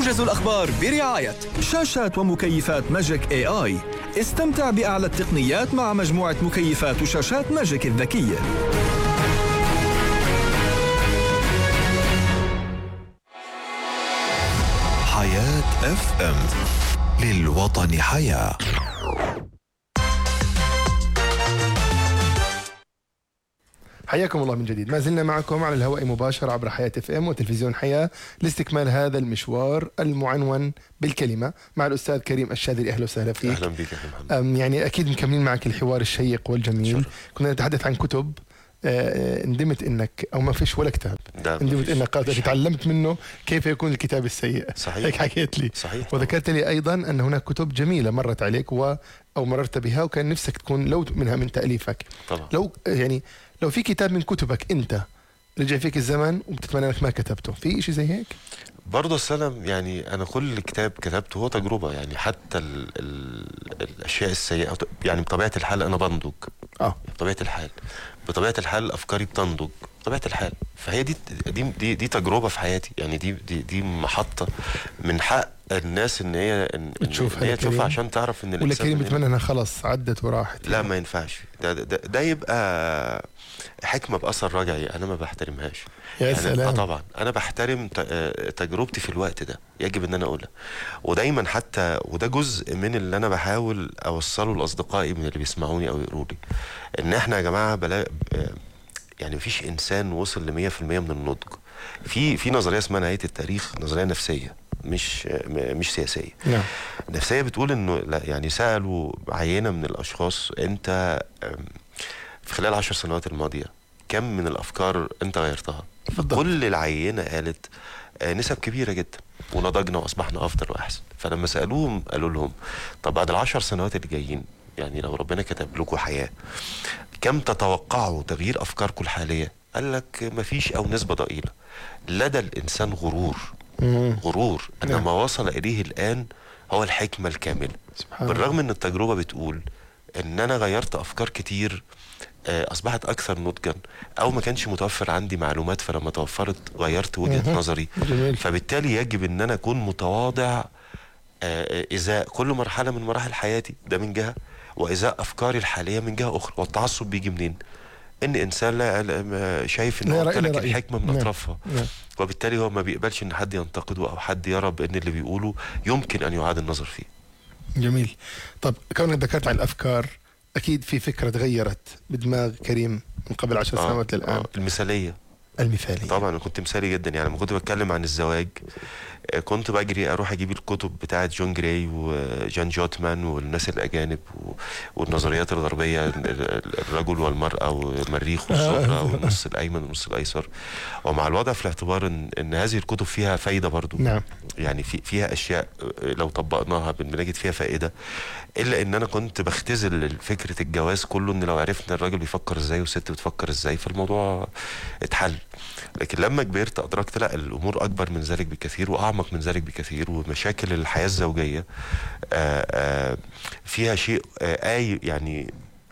موجز الأخبار برعاية شاشات ومكيفات ماجيك اي اي استمتع بأعلى التقنيات مع مجموعة مكيفات وشاشات ماجيك الذكية حياة اف ام للوطن حياه حياكم الله من جديد ما زلنا معكم على الهواء مباشرة عبر حياة اف ام وتلفزيون حياة لاستكمال هذا المشوار المعنون بالكلمة مع الأستاذ كريم الشاذلي أهلا وسهلا فيك اهلا بك يا أخي محمد أم يعني أكيد مكملين معك الحوار الشيق والجميل شكرا. كنا نتحدث عن كتب آه، آه، ندمت انك او ما فيش ولا كتاب ده ندمت مفيش- انك قالت مفيش حاجة. تعلمت منه كيف يكون الكتاب السيء صحيح. هيك حكيت لي صحيح وذكرت لي ايضا ان هناك كتب جميله مرت عليك و او مررت بها وكان نفسك تكون لو منها من تاليفك طبعا لو يعني لو في كتاب من كتبك انت رجع فيك الزمن وبتتمنى انك ما كتبته في شيء زي هيك برضه السلام يعني انا كل كتاب كتبته هو تجربه يعني حتى ال ال الاشياء السيئه يعني بطبيعه الحال انا بنضج اه بطبيعه الحال بطبيعه الحال افكاري بتنضج بطبيعه الحال فهي دي دي دي, دي تجربه في حياتي يعني دي دي دي محطه من حق الناس ان هي ان إن تشوفها هي يا كريم. تشوفها عشان تعرف ان ولا الإنسان كريم من- بتمنى انها خلص عدت وراحت لا ما ينفعش ده, ده, ده يبقى حكمه باثر رجعي انا ما بحترمهاش يا يعني سلام. آه طبعا انا بحترم ت- آه، تجربتي في الوقت ده يجب ان انا اقولها ودايما حتى وده جزء من اللي انا بحاول اوصله لاصدقائي من اللي بيسمعوني او يقولوا لي ان احنا يا جماعه بلا آه، يعني مفيش انسان وصل ل 100% من النضج في في نظريه اسمها نهايه التاريخ نظريه نفسيه مش آه، م- مش سياسيه نعم النفسيه بتقول انه لا يعني سالوا عينه من الاشخاص انت أم، في خلال عشر سنوات الماضيه كم من الافكار انت غيرتها بالضبط. كل العينه قالت آه، نسب كبيره جدا ونضجنا واصبحنا افضل واحسن فلما سالوهم قالوا لهم طب بعد العشر سنوات اللي جايين يعني لو ربنا كتب لكم حياه كم تتوقعوا تغيير افكاركم الحاليه قال لك مفيش او نسبه ضئيله لدى الانسان غرور مم. غرور ان نعم. ما وصل اليه الان هو الحكمه الكامله سبحان الله بالرغم ان التجربه بتقول ان انا غيرت افكار كتير آه، اصبحت اكثر نضجا او ما كانش متوفر عندي معلومات فلما توفرت غيرت وجهه مهم. نظري جميل فبالتالي يجب ان انا اكون متواضع آه، ازاء كل مرحله من مراحل حياتي ده من جهه وازاء افكاري الحاليه من جهه اخرى والتعصب بيجي منين ان انسان لا لا- ما- شايف ان لا هو يرى إلا امتلك رأيه. الحكمه من نعم. اطرافها نعم. وبالتالي هو ما بيقبلش ان حد ينتقده او حد يرى بان اللي بيقوله يمكن ان يعاد النظر فيه جميل طب كونك ذكرت عن الافكار اكيد في فكره تغيرت بدماغ كريم من قبل عشر آه، سنوات للان آه، المثاليه المثاليه طبعا انا كنت مثالي جدا يعني لما كنت بتكلم عن الزواج آه، كنت بجري اروح اجيب الكتب بتاعه جون جراي وجان جوتمان والناس الاجانب و- والنظريات الغربيه ال- ال- الرجل والمراه والمريخ والزهره والنص الايمن والنص الايسر ومع الوضع في الاعتبار ان ان هذه الكتب فيها فايده برضو نعم يعني في فيها اشياء آه، لو طبقناها بنجد فيها فائده الا ان انا كنت بختزل فكره الجواز كله ان لو عرفنا الراجل بيفكر ازاي والست بتفكر ازاي فالموضوع اتحل لكن لما كبرت ادركت لا الامور اكبر من ذلك بكثير واعمق من ذلك بكثير ومشاكل الحياه الزوجيه آه، آه، فيها شيء آه، آي يعني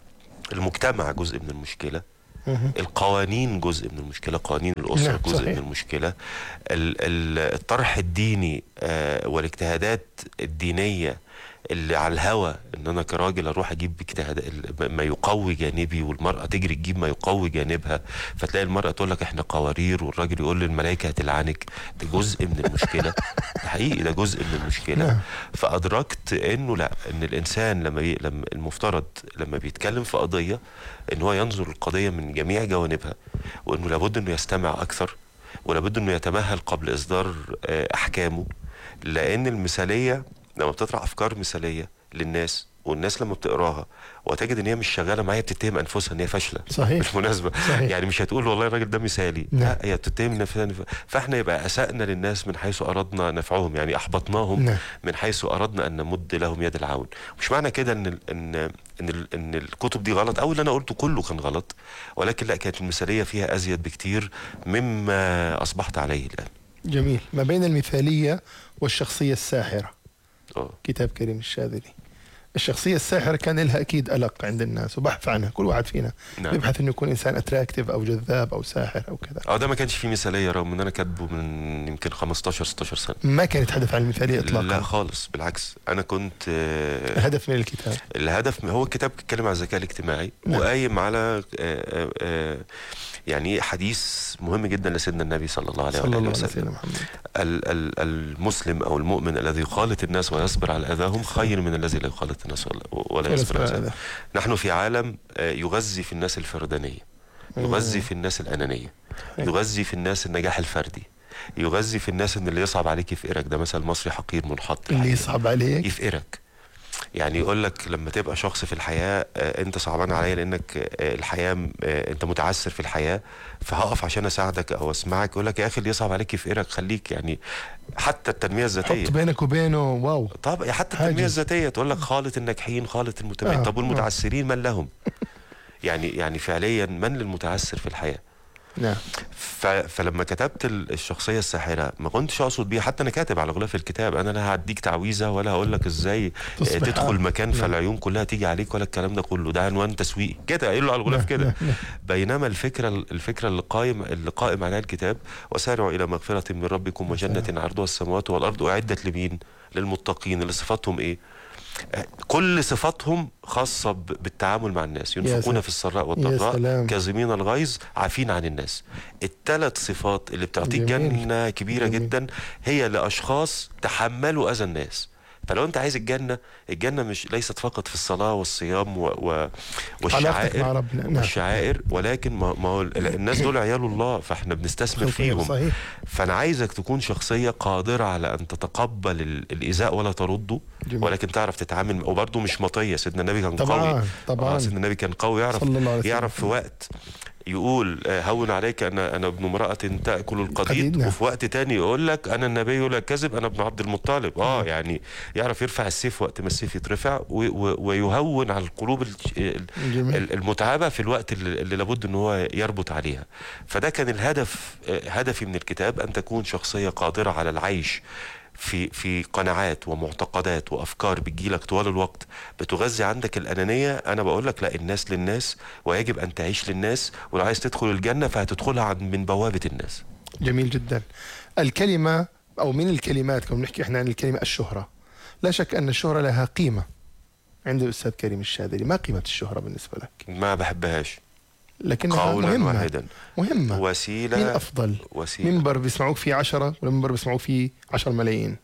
المجتمع جزء من المشكله مهم. القوانين جزء من المشكله قوانين الاسره نعم، جزء صحيح. من المشكله ال- ال- الطرح الديني آه، والاجتهادات الدينيه اللي على الهوى ان انا كراجل اروح اجيب اجتهاد ال- ما يقوي جانبي والمراه تجري تجيب ما يقوي جانبها فتلاقي المراه تقول لك احنا قوارير والراجل يقول للملائكه هتلعنك ده جزء من المشكله ده حقيقي ده جزء من المشكله نعم. فادركت انه لا ان الانسان لما بي لما المفترض لما بيتكلم في قضيه ان هو ينظر القضيه من جميع جوانبها وانه لابد انه يستمع اكثر ولابد انه يتمهل قبل اصدار آه، احكامه لان المثاليه لما بتطرح افكار مثاليه للناس والناس لما بتقراها وتجد ان هي مش شغاله معايا بتتهم انفسها ان هي فاشله صحيح. بالمناسبه صحيح. يعني مش هتقول والله الراجل ده مثالي نعم. لا هي بتتهم نفسها إن- فاحنا يبقى اسانا للناس من حيث اردنا نفعهم يعني احبطناهم نعم. من حيث اردنا ان نمد لهم يد العون مش معنى كده ان ال- ان ان ال- ان الكتب دي غلط او اللي انا قلته كله كان غلط ولكن لا كانت المثاليه فيها ازيد بكتير مما اصبحت عليه الان جميل ما بين المثاليه والشخصيه الساحره اه كتاب كريم الشاذلي الشخصيه الساحره كان لها اكيد قلق عند الناس وبحث عنها كل واحد فينا نعم. بيبحث انه يكون انسان اتراكتيف او جذاب او ساحر او كذا اه ده ما كانش فيه مثاليه رغم ان انا كاتبه من يمكن 15 16 سنه ما كان يتحدث عن المثاليه اطلاقا لا خالص بالعكس انا كنت آه، الهدف من الكتاب الهدف هو الكتاب بيتكلم عن الذكاء الاجتماعي نعم. وقايم على آه، آه، آه، يعني حديث مهم جدا لسيدنا النبي صلى الله عليه صلى الله وآله عليه وسلم وسلم محمد ال- ال- المسلم او المؤمن الذي يخالط الناس ويصبر على اذاهم خير من الذي لا يخالط الناس ولا, ولا ولا يصبر على يصبر على اذاهم نحن في عالم آه، يغذي في الناس الفردانيه يغذي في الناس الانانيه يغذي في الناس النجاح الفردي يغذي في الناس ان اللي يصعب عليك يفقرك ده مثل مصري حقير منحط اللي الحقيقة. يصعب عليك يفقرك يعني يقول لك لما تبقى شخص في الحياه آه، انت صعبان عليا لانك آه، الحياه آه، انت متعثر في الحياه فهقف عشان اساعدك او اسمعك يقول لك يا اخي اللي يصعب عليك يفقرك خليك يعني حتى التنميه الذاتيه حط بينك وبينه واو طب حتى حاجز. التنميه الذاتيه تقول لك خالط الناجحين خالط المتميزين آه، طب والمتعثرين من لهم يعني يعني فعليا من للمتعثر في الحياه نعم ف... فلما كتبت ال- الشخصيه الساحره ما كنتش اقصد بيها حتى انا كاتب على غلاف الكتاب انا لا هديك تعويذه ولا هقول لك ازاي آه، تصبح تدخل آه. مكان نعم. فالعيون كلها تيجي عليك ولا الكلام ده كله ده عنوان تسويقي كده قايل له على الغلاف كده بينما الفكره الفكره اللي قائم اللي قائم عليها الكتاب وسارعوا الى مغفره من ربكم وجنه عرضها السماوات والارض اعدت لمين للمتقين اللي صفاتهم ايه آه، كل صفاتهم خاصة ب- بالتعامل مع الناس ينفقون سلام. في السراء يا والضراء سلام. كاظمين الغيظ عافين عن الناس الثلاث صفات اللي بتعطيك جميل. جنة كبيرة جميل. جدا هي لأشخاص تحملوا أذى الناس فلو انت عايز الجنة الجنة مش ليست فقط في الصلاة والصيام و... و... علاقتك والشعائر مع ربنا نعم والشعائر ولكن ما ما هو ال- الناس دول عيال الله فاحنا بنستثمر فيهم صحيح فانا عايزك تكون شخصيه قادره على ان تتقبل ال- الايذاء ولا ترده جميل. ولكن تعرف تتعامل وبرده مش مطيه سيدنا النبي كان طبعاً، قوي طبعاً. آه سيدنا النبي كان قوي يعرف صلى الله عليه وسلم. يعرف في وقت يقول آه، هون عليك انا انا ابن امراه تاكل قديد، القديد نعم. وفي وقت تاني يقول لك انا النبي لا كذب انا ابن عبد المطلب اه يعني يعرف يرفع السيف وقت ما السيف يترفع و- و- ويهون على القلوب ال- ال- جميل. ال- المتعبه في الوقت اللي, اللي لابد ان هو يربط عليها فده كان الهدف آه، هدفي من الكتاب ان تكون شخصيه قادره على العيش في في قناعات ومعتقدات وافكار بتجيلك طوال الوقت بتغذي عندك الانانيه انا بقول لك لا الناس للناس ويجب ان تعيش للناس ولو عايز تدخل الجنه فهتدخلها عن من بوابه الناس جميل جدا الكلمة أو من الكلمات كنا نحكي إحنا عن الكلمة الشهرة لا شك أن الشهرة لها قيمة عند الأستاذ كريم الشاذلي ما قيمة الشهرة بالنسبة لك ما بحبهاش لكنها قولا مهمة واحدا مهمة وسيله مين أفضل وسيله منبر بيسمعوك فيه عشرة ولا منبر بيسمعوك فيه عشر ملايين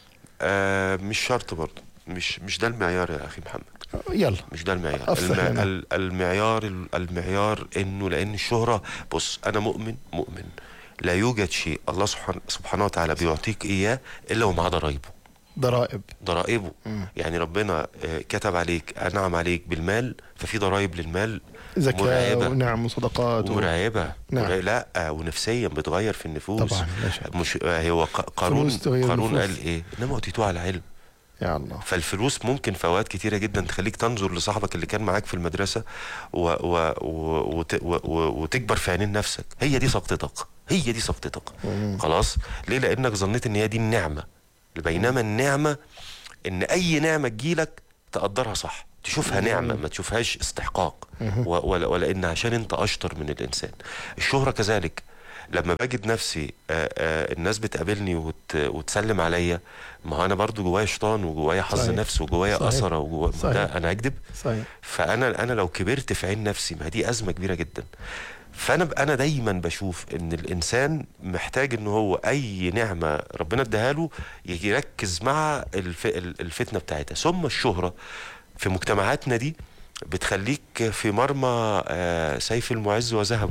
آه مش شرط برضه مش مش ده المعيار يا اخي محمد يلا مش ده المعيار أفصح الم... لنا. ال- المعيار المعيار انه لان الشهره بص انا مؤمن مؤمن لا يوجد شيء الله سبحانه سبحانه وتعالى بيعطيك اياه الا ومعاه ضرايبه ضرائب ضرائبه مم. يعني ربنا آه، كتب عليك انعم عليك بالمال ففي ضرائب للمال زكاة مرعبة. ونعم وصدقات و... ومرعبه نعم. مرعبة. لا ونفسيا بتغير في النفوس طبعا لا شك مش آه، هو ق- قارون فلوس تغير قارون النفوس. قال ايه انما اوتيتوه على علم يا الله فالفلوس ممكن في اوقات كتيره جدا تخليك تنظر لصاحبك اللي كان معاك في المدرسه و و و وت و و وتكبر في عينين نفسك هي دي سقطتك هي دي سقطتك مم. خلاص ليه لانك ظنيت ان هي دي النعمه بينما النعمه ان اي نعمه تجيلك تقدرها صح تشوفها نعمه ما تشوفهاش استحقاق و- ولا, ولا ان عشان انت اشطر من الانسان الشهره كذلك لما بجد نفسي آآ آآ الناس بتقابلني وت وتسلم عليا ما هو انا برضو جوايا شيطان وجوايا حظ صحيح. نفس وجوايا صحيح. اثره وجوا صحيح. ده انا اكذب صحيح فانا انا لو كبرت في عين نفسي ما دي ازمه كبيره جدا فانا ب- انا دايما بشوف ان الانسان محتاج ان هو اي نعمه ربنا اداها له يركز مع الف ال- الفتنه بتاعتها ثم الشهره في مجتمعاتنا دي بتخليك في مرمى آه، سيف المعز وذهبه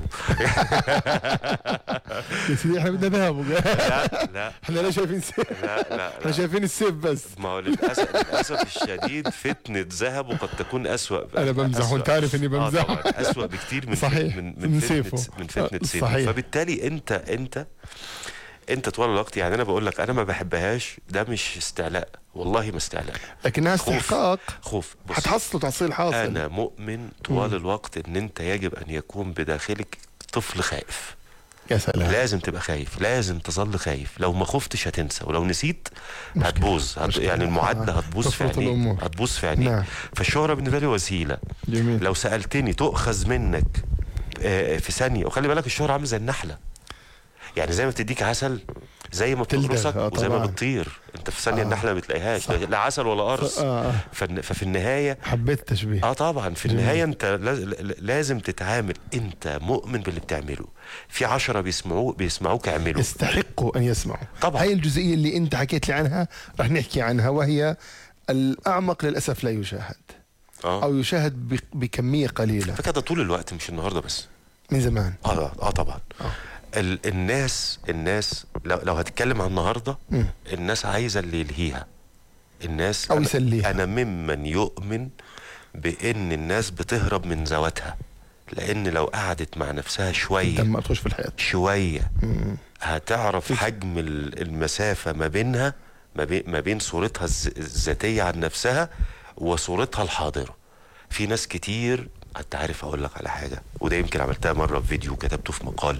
يا سيدي احنا بدنا ذهب لا لا احنا لا شايفين سيف لا لا, احنا لا. شايفين السيف بس ما هو للاسف للاسف الشديد فتنه ذهبه قد تكون اسوأ انا بمزح أسوأ. وانت عارف اني اه بمزح طبعا اسوأ بكتير من صحيح، من من من سيفه. فتنه من فتنه آه، سيفه صحيح. فبالتالي انت انت انت طوال الوقت يعني انا بقول لك انا ما بحبهاش ده مش استعلاء والله ما استعلاء لكنها خوف. استحقاق خوف بص حتحصلوا تحصيل حاصل انا مؤمن طوال الوقت ان انت يجب ان يكون بداخلك طفل خائف يا سلام لازم تبقى خايف لازم تظل خايف لو ما خفتش هتنسى ولو نسيت هتبوظ هت... مشكلة. يعني المعادله آه. هتبوظ في تفرط عينيك الأمور. هتبوظ في عينيك نعم. فالشهره بالنسبه لي وسيله جميل لو سالتني تؤخذ منك آه، في ثانيه وخلي بالك الشهره عامله زي النحله يعني زي ما بتديك عسل زي ما تلدغ، بتقرصك آه، وزي ما طبعاً. بتطير انت في ثانيه آه. النحله ما بتلاقيهاش صح. لا عسل ولا قرص آه، آه. فن- ففي النهايه حبيت التشبيه اه طبعا في جميل. النهايه انت لاز- لازم تتعامل انت مؤمن باللي بتعمله في عشرة بيسمعوك بيسمعوك اعملوا يستحقوا ان يسمعوا طبعاً. هاي الجزئيه اللي انت حكيت لي عنها رح نحكي عنها وهي الاعمق للاسف لا يشاهد اه او يشاهد ب- بكميه قليله فكده ده طول الوقت مش النهارده بس من زمان اه اه طبعا آه. ال الناس الناس لو, لو هتتكلم عن النهارده مم. الناس عايزه اللي يلهيها الناس أو أنا- يسليها. انا ممن يؤمن بان الناس بتهرب من ذواتها لان لو قعدت مع نفسها شويه لما تخش في الحياه شويه مم. هتعرف حجم ال- المسافة ما بينها ما بين ما بين صورتها الز- الذاتية عن نفسها وصورتها الحاضرة في ناس كتير انت عارف اقول لك على حاجة وده يمكن عملتها مرة في فيديو كتبته في مقال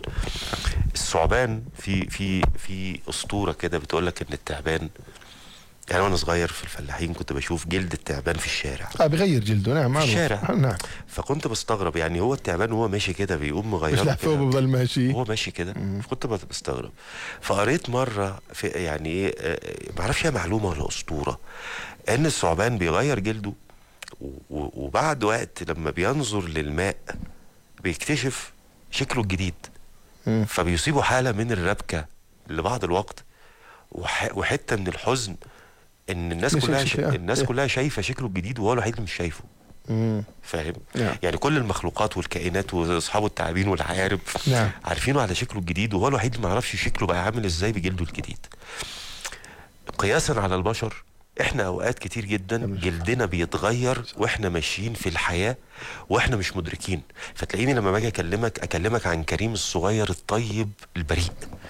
الثعبان في في في اسطورة كده بتقول لك ان التعبان يعني وانا صغير في الفلاحين كنت بشوف جلد التعبان في الشارع اه بغير جلده نعم معروف الشارع. نعم فكنت بستغرب يعني هو التعبان وهو ماشي كده بيقوم مش مغيره لحفه كده وبضل ماشي هو ماشي كده كنت بستغرب فقريت مره في يعني ايه آه، ما اعرفش هي معلومه ولا اسطوره ان الثعبان بيغير جلده و- و- وبعد وقت لما بينظر للماء بيكتشف شكله الجديد مم. فبيصيبه حاله من الربكه لبعض الوقت وح- وحته من الحزن ان الناس مش كلها شايف شيء، شا... آه. الناس إيه. كلها شايفه شكله الجديد وهو الوحيد اللي مش شايفه مم. فاهم نعم. يعني كل المخلوقات والكائنات واصحاب التعابين والعقارب نعم. عارفينه على شكله الجديد وهو الوحيد اللي ما يعرفش شكله بقى عامل ازاي بجلده الجديد قياسا على البشر احنا اوقات كتير جدا جلدنا بيتغير واحنا ماشيين في الحياه واحنا مش مدركين فتلاقيني لما باجي اكلمك اكلمك عن كريم الصغير الطيب البريء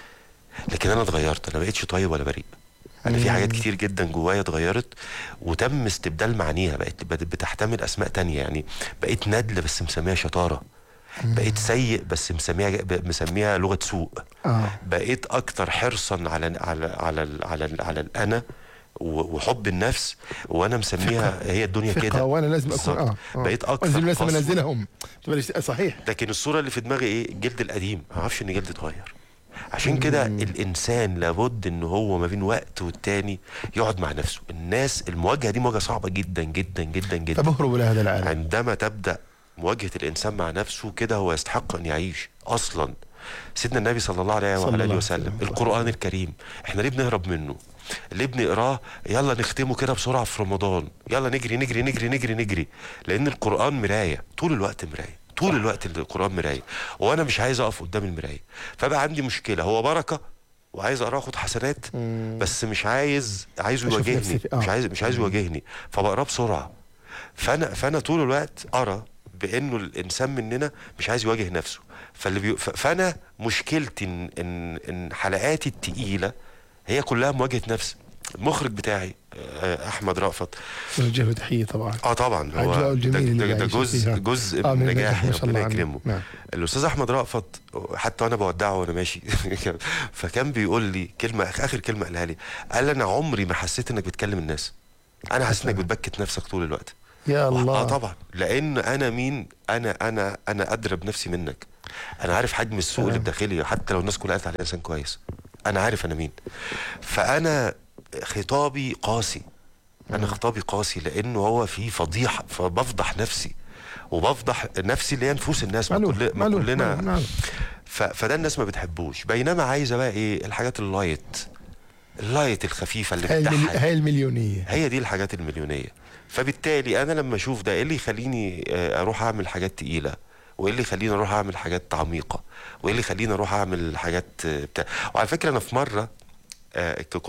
لكن انا اتغيرت انا بقيتش طيب ولا بريء انا في حاجات كتير جدا جوايا اتغيرت وتم استبدال معانيها بقت بقت بتحتمل اسماء تانية يعني بقيت ندل بس مسميها شطاره بقيت سيء بس مسميها ب- مسميها لغه سوء اه بقيت اكتر حرصا على على على ال- على ال- على الانا و- وحب النفس وانا مسميها هي الدنيا ثقة كده وانا لازم اكون بالظبط. اه, آه. بقيت اكتر انزل لازم قسوة. انزلهم تبلش صحيح لكن الصوره اللي في دماغي ايه الجلد القديم ما اعرفش ان جلدي اتغير عشان كده الانسان لابد ان هو ما بين وقت والتاني يقعد مع نفسه الناس المواجهه دي مواجهه صعبه جدا جدا جدا جدا فبهربوا لهذا العالم عندما تبدا مواجهه الانسان مع نفسه كده هو يستحق ان يعيش اصلا سيدنا النبي صلى الله عليه صلى وعلى الله اله عليه وسلم وسلم. القران الكريم احنا ليه بنهرب منه ليه بنقراه يلا نختمه كده بسرعه في رمضان يلا نجري نجري نجري نجري نجري لان القران مرايه طول الوقت مرايه طول الوقت القران مرايه وانا مش عايز اقف قدام المرايه فبقى عندي مشكله هو بركه وعايز اقراه اخد حسنات بس مش عايز عايزه أشوف يواجهني نفسي في- آه. مش عايز مش عايز يواجهني فبقراه بسرعه فانا فانا طول الوقت ارى بانه الانسان مننا مش عايز يواجه نفسه فاللي بي... ف- فانا مشكلتي ان ان ان حلقاتي التقيله هي كلها مواجهه نفس المخرج بتاعي آه، احمد رأفت نوجه له تحيه طبعا اه طبعا أجواءه هو ده, الجميلة اللي ده, ده بيعيش جزء فيها. جزء آه، من من النجاح نجاحي ما شاء ربنا الله عنه. يكرمه نعم. الاستاذ احمد رأفت حتى وانا بودعه وانا ماشي فكان بيقول لي كلمه اخر كلمه قالها لي قال انا عمري ما حسيت انك بتكلم الناس انا حاسس انك بتبكت نفسك طول الوقت يا الله اه طبعا لان انا مين انا انا انا ادرى بنفسي منك انا عارف حجم السوء اللي بداخلي حتى لو الناس كلها قالت عليا انسان كويس انا عارف انا مين فانا خطابي قاسي انا خطابي قاسي لانه هو فيه فضيحه فبفضح نفسي وبفضح نفسي اللي هي نفوس الناس ما, معلوم كل ما معلوم كلنا معلوم، معلوم. ف... فده الناس ما بتحبوش بينما عايزه بقى ايه الحاجات اللايت اللايت الخفيفه اللي هاي الملي... بتضحك هاي المليونيه هي دي الحاجات المليونيه فبالتالي انا لما اشوف ده ايه اللي يخليني آه، اروح اعمل حاجات تقيله وايه اللي يخليني اروح اعمل حاجات عميقه وايه اللي يخليني اروح اعمل حاجات آه، بتاع وعلى فكره انا في مره آه، كنت